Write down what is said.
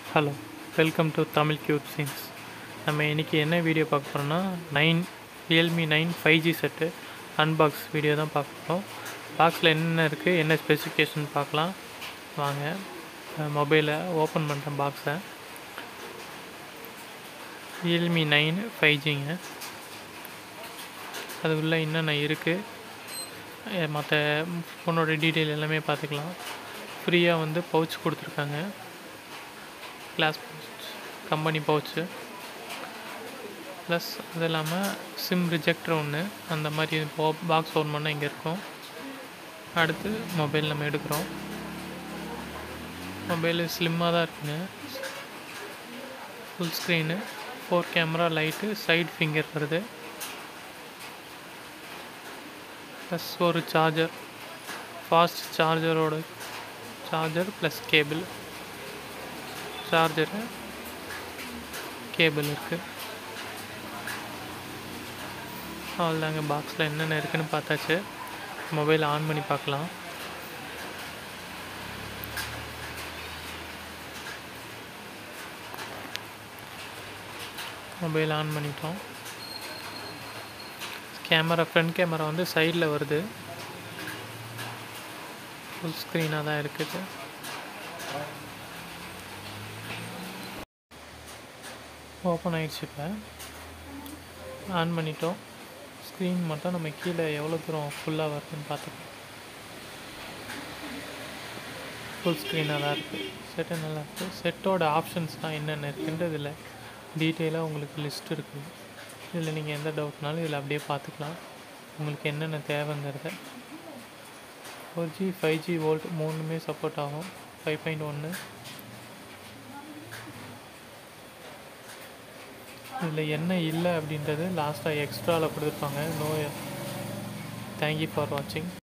hello welcome to Tamil cute scenes நம்ம இன்றைக்கி என்ன வீடியோ பார்க்க போகிறோம்னா nine Realme nine five G set unbox video தான் பார்க்க போகிறோம் பாக்ஸில் என்னென்ன இருக்குது என்ன ஸ்பெசிஃபிகேஷன் பார்க்கலாம் வாங்க மொபைலை ஓப்பன் பண்ணுறேன் பாக்ஸை ரியல்மி நைன் ஃபைவ் ஜிங்க அது உள்ளே என்னென்ன இருக்குது மற்ற ஃபோனோட டீட்டெயில் எல்லாமே பார்த்துக்கலாம் ஃப்ரீயாக வந்து பவுச் கொடுத்துருக்காங்க glass pouch company pouch plus அது இல்லாமல் சிம் ரிஜெக்டர் ஒன்று அந்த மாதிரி போ பாக்ஸ் ஓன் பண்ணால் இங்கே இருக்கும் அடுத்து மொபைல் நம்ம எடுக்கிறோம் மொபைலு ஸ்லிம்மாக தான் இருக்குங்க full screen four camera light side finger வருது ப்ளஸ் ஒரு சார்ஜர் ஃபாஸ்ட் சார்ஜரோட charger plus cable charger cable இருக்குது அவ்வளோதாங்க பாக்ஸில் என்னென்ன இருக்குன்னு பார்த்தாச்சு மொபைல் ஆன் பண்ணி பார்க்கலாம் மொபைல் ஆன் பண்ணிட்டோம் கேமரா ஃப்ரண்ட் கேமரா வந்து சைடில் வருது ஃபுல் ஸ்க்ரீனாக தான் இருக்குது ஓப்பன் ஆயிடுச்சு இப்போ ஆன் பண்ணிட்டோம் ஸ்க்ரீன் மட்டும் நம்ம கீழே எவ்வளோ தூரம் ஃபுல்லாக வருதுன்னு பார்த்துக்கலாம் ஃபுல் ஸ்க்ரீனாக தான் இருக்குது செட்டு நல்லா இருக்குது செட்டோட ஆப்ஷன்ஸ்லாம் என்னென்ன இருக்குன்ட்டு இதில் டீட்டெயிலாக உங்களுக்கு லிஸ்ட் இருக்குது இதில் நீங்கள் எந்த டவுட்னாலும் இதில் அப்படியே பார்த்துக்கலாம் உங்களுக்கு என்னென்ன தேவைங்கிறத four G five G VoLTE மூணுமே சப்போர்ட் ஆகும் ஃபைவ் பாயிண்ட் ஒன்று இதில் என்ன இல்லை அப்படின்றது லாஸ்ட்டாக எக்ஸ்ட்ராவில் கொடுத்துருப்பாங்க நோ தேங்க்யூ ஃபார் வாட்சிங்